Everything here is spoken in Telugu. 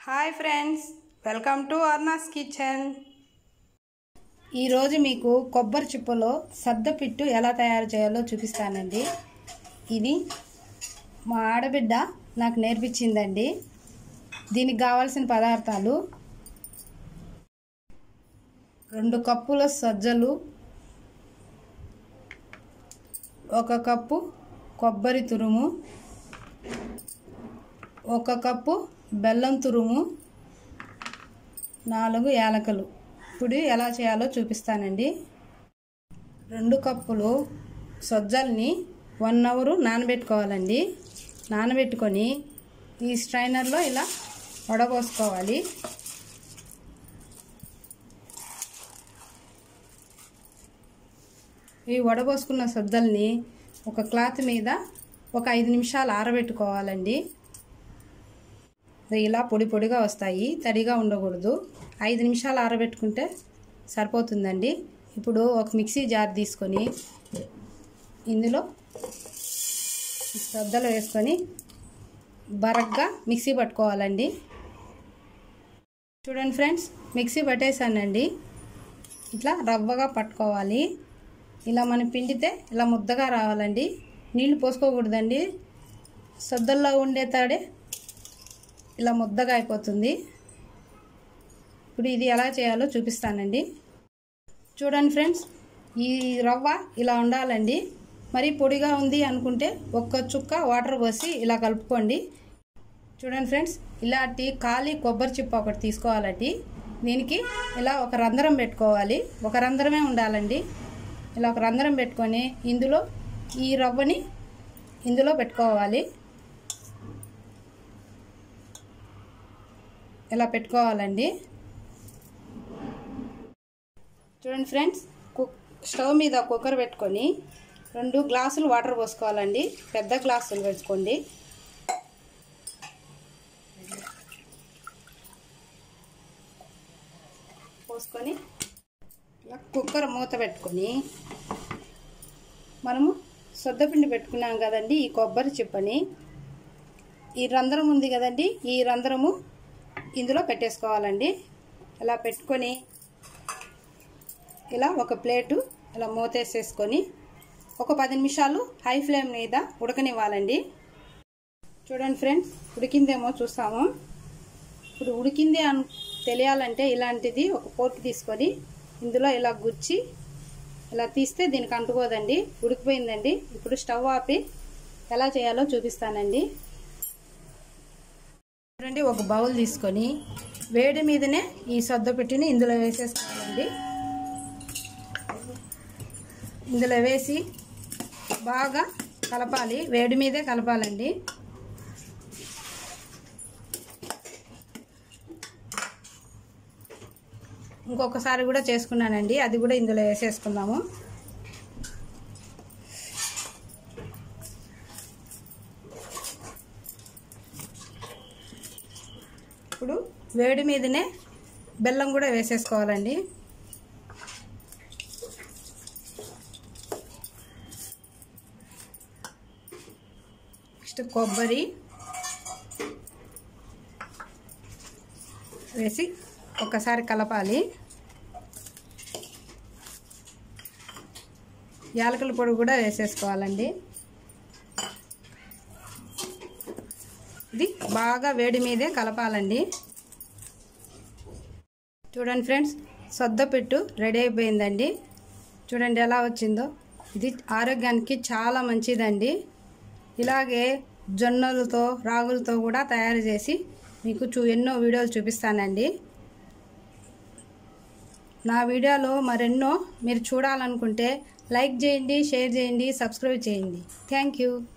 hi friends welcome to Arna's kitchen ఈరోజు మీకు కొబ్బరి చిప్పలో సద్దపిట్టు ఎలా తయారు చేయాలో చూపిస్తానండి ఇది మా ఆడబిడ్డ నాకు నేర్పించిందండి దీనికి కావాల్సిన పదార్థాలు రెండు కప్పుల సజ్జలు ఒక కప్పు కొబ్బరి తురుము ఒక కప్పు బెల్లం తురుము నాలుగు యాలకలు ఇప్పుడు ఎలా చేయాలో చూపిస్తానండి రెండు కప్పులు సజ్జల్ని వన్ అవర్ నానబెట్టుకోవాలండి నానబెట్టుకొని ఈ స్ట్రైనర్లో ఇలా వడపోసుకోవాలి ఈ వడపోసుకున్న సజ్జల్ని ఒక క్లాత్ మీద ఒక ఐదు నిమిషాలు ఆరబెట్టుకోవాలండి ఇలా పొడి పొడిగా వస్తాయి తడిగా ఉండకూడదు ఐదు నిమిషాలు ఆరబెట్టుకుంటే సరిపోతుందండి ఇప్పుడు ఒక మిక్సీ జార్ తీసుకొని ఇందులో సద్దలు వేసుకొని బరగ్గా మిక్సీ పట్టుకోవాలండి చూడండి ఫ్రెండ్స్ మిక్సీ పట్టేసానండి ఇట్లా రవ్వగా పట్టుకోవాలి ఇలా మనం పిండితే ఇలా ముద్దగా రావాలండి నీళ్లు పోసుకోకూడదండి సద్దల్లో ఉండే తాడే ఇలా ముద్దగా అయిపోతుంది ఇప్పుడు ఇది ఎలా చేయాలో చూపిస్తానండి చూడండి ఫ్రెండ్స్ ఈ రవ్వ ఇలా ఉండాలండి మరి పొడిగా ఉంది అనుకుంటే ఒక్క చుక్క వాటర్ పోసి ఇలా కలుపుకోండి చూడండి ఫ్రెండ్స్ ఇలాంటి ఖాళీ కొబ్బరి చిప్ప ఒకటి తీసుకోవాలండి దీనికి ఇలా ఒక రంధ్రం పెట్టుకోవాలి ఒక రంధ్రమే ఉండాలండి ఇలా ఒక రంధ్రం పెట్టుకొని ఇందులో ఈ రవ్వని ఇందులో పెట్టుకోవాలి ఇలా పెట్టుకోవాలండి చూడండి ఫ్రెండ్స్ కుక్ స్టవ్ మీద కుక్కర్ పెట్టుకొని రెండు గ్లాసులు వాటర్ పోసుకోవాలండి పెద్ద గ్లాసులు వేసుకోండి పోసుకొని ఇలా కుక్కర్ మూత పెట్టుకొని మనము సొద్దపిండి పెట్టుకున్నాం కదండి ఈ కొబ్బరి చిప్పని ఈ రంధ్రం ఉంది కదండి ఈ రంధ్రము ఇందులో పెట్టేసుకోవాలండి ఇలా పెట్టుకొని ఇలా ఒక ప్లేటు ఇలా మూతేసేసుకొని ఒక పది నిమిషాలు హై ఫ్లేమ్ మీద ఉడకనివ్వాలండి చూడండి ఫ్రెండ్స్ ఉడికిందేమో చూస్తాము ఇప్పుడు ఉడికింది అని తెలియాలంటే ఇలాంటిది ఒక పోర్క్ తీసుకొని ఇందులో ఇలా గుచ్చి ఇలా తీస్తే దీనికి అంటుకోదండి ఉడికిపోయిందండి ఇప్పుడు స్టవ్ ఆపి ఎలా చేయాలో చూపిస్తానండి చూడండి ఒక బౌల్ తీసుకొని వేడి మీదనే ఈ సద్ద పెట్టిని ఇందులో వేసేసుకోవాలండి ఇందులో వేసి బాగా కలపాలి వేడి మీదే కలపాలండి ఇంకొకసారి కూడా చేసుకున్నానండి అది కూడా ఇందులో వేసేసుకుందాము ఇప్పుడు వేడి మీదనే బెల్లం కూడా వేసేసుకోవాలండి నెక్స్ట్ కొబ్బరి వేసి ఒకసారి కలపాలి యాలకుల పొడి కూడా వేసేసుకోవాలండి ఇది బాగా వేడి మీదే కలపాలండి చూడండి ఫ్రెండ్స్ సొద్దపెట్టు రెడీ అయిపోయిందండి చూడండి ఎలా వచ్చిందో ఇది ఆరోగ్యానికి చాలా మంచిదండి ఇలాగే జొన్నలతో రాగులతో కూడా తయారు చేసి మీకు చూ ఎన్నో వీడియోలు చూపిస్తానండి నా వీడియోలో మరెన్నో మీరు చూడాలనుకుంటే లైక్ చేయండి షేర్ చేయండి సబ్స్క్రైబ్ చేయండి థ్యాంక్ యూ